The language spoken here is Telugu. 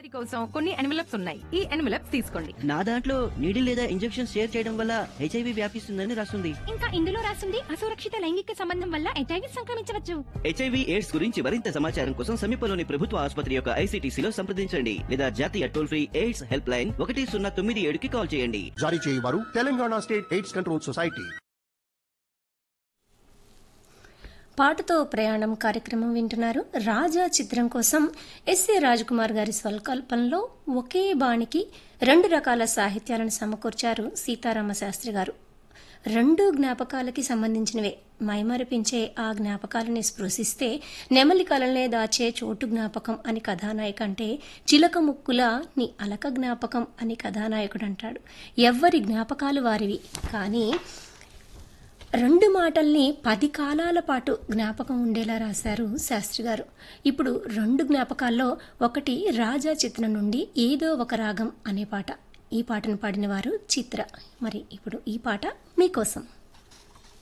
కోసం కొన్ని ఎన్వలప్స్ ఉన్నాయి ఈ ఎన్వలప్స్ తీసుకోండి నా దాంట్లో నీడి లేదా ఇంజెక్షన్ షేర్ చేయడం వల్ల హెచ్ఐవి వ్యాపిస్తుందని రాస్తుంది ఇంకా ఇందులో రాసింది అసురక్షిత లైంగిక సంబంధం వల్ల హెచ్ఐవి సంక్రమించవచ్చు హెచ్ఐవి ఎయిడ్స్ గురించి మరింత సమాచారం కోసం సమీపంలోని ప్రభుత్వ ఆసుపత్రి యొక్క ఐసీటీసీలో సంప్రదించండి లేదా జాతీయ toll free AIDS helpline ఒకటి సున్నా తొమ్మిది ఏడుకి కాల్ చేయండి జారీ చేయవారు Telangana state AIDS control society పాటతో ప్రయాణం కార్యక్రమం వింటున్నారు రాజా చిత్రం కోసం ఎస్ఏ రాజకుమార్ గారి స్వల్కల్పంలో ఒకే బాణికి రెండు రకాల సాహిత్యాలను సమకూర్చారు సీతారామ శాస్త్రి గారు రెండు జ్ఞాపకాలకి సంబంధించినవే మైమరిపించే ఆ జ్ఞాపకాలని స్పృశిస్తే నెమలి కలలనే దాచే చోటు జ్ఞాపకం అని కథానాయక అంటే చిలక ముక్కుల నీ అలక జ్ఞాపకం అని కథానాయకుడు అంటాడు ఎవ్వరి జ్ఞాపకాలు వారివి కానీ రెండు మాటల్ని పది కాలాల పాటు జ్ఞాపకం ఉండేలా రాశారు శాస్త్రి గారు ఇప్పుడు రెండు జ్ఞాపకాల్లో ఒకటి రాజా చిత్రం నుండి ఏదో ఒక రాగం అనే పాట ఈ పాటను పాడిన వారు చిత్ర మరి ఇప్పుడు ఈ పాట మీకోసం